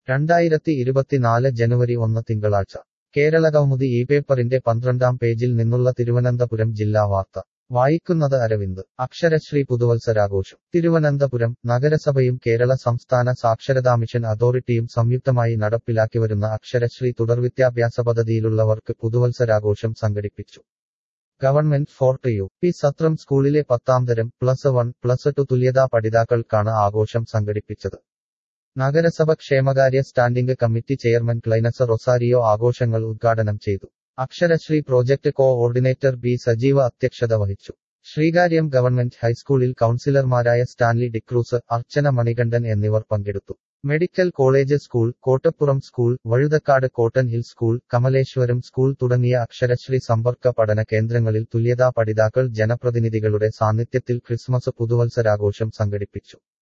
രണ്ടായിരത്തി ഇരുപത്തിനാല് ജനുവരി ഒന്ന് തിങ്കളാഴ്ച കേരളകൗമുദി ഈ പേപ്പറിന്റെ പന്ത്രണ്ടാം പേജിൽ നിന്നുള്ള തിരുവനന്തപുരം ജില്ലാ വാർത്ത വായിക്കുന്നത് അരവിന്ദ് അക്ഷരശ്രീ പുതുവത്സരാഘോഷം തിരുവനന്തപുരം നഗരസഭയും കേരള സംസ്ഥാന സാക്ഷരതാ മിഷൻ അതോറിറ്റിയും സംയുക്തമായി നടപ്പിലാക്കിവരുന്ന അക്ഷരശ്രീ തുടർവിദ്യാഭ്യാസ പദ്ധതിയിലുള്ളവർക്ക് പുതുവത്സരാഘോഷം സംഘടിപ്പിച്ചു government fort U P Sathram സ്കൂളിലെ പത്താം തരം പ്ലസ് വൺ പ്ലസ് ടു തുല്യതാ പഠിതാക്കൾക്കാണ് ആഘോഷം സംഘടിപ്പിച്ചത് നഗരസഭ ക്ഷേമകാര്യ standing committee chairman Clynus Rosario ആഘോഷങ്ങൾ ഉദ്ഘാടനം ചെയ്തു Aksharasree project coordinator B Sajeeva അധ്യക്ഷത വഹിച്ചു ശ്രീകാര്യം ഗവൺമെന്റ് ഹൈസ്കൂളിൽ കൌൺസിലർമാരായ സ്റ്റാൻലി ഡിക്രൂസ് അർച്ചന മണികണ്ഠൻ എന്നിവർ പങ്കെടുത്തു medical college school Kottappuram school Vazhuthacaud cotton hill school Kamaleswaram school തുടങ്ങിയ അക്ഷരശ്രീ സമ്പർക്ക പഠന കേന്ദ്രങ്ങളിൽ തുല്യതാ പഠിതാക്കൾ ജനപ്രതിനിധികളുടെ സാന്നിധ്യത്തിൽ ക്രിസ്മസ് പുതുവത്സരാഘോഷം സംഘടിപ്പിച്ചു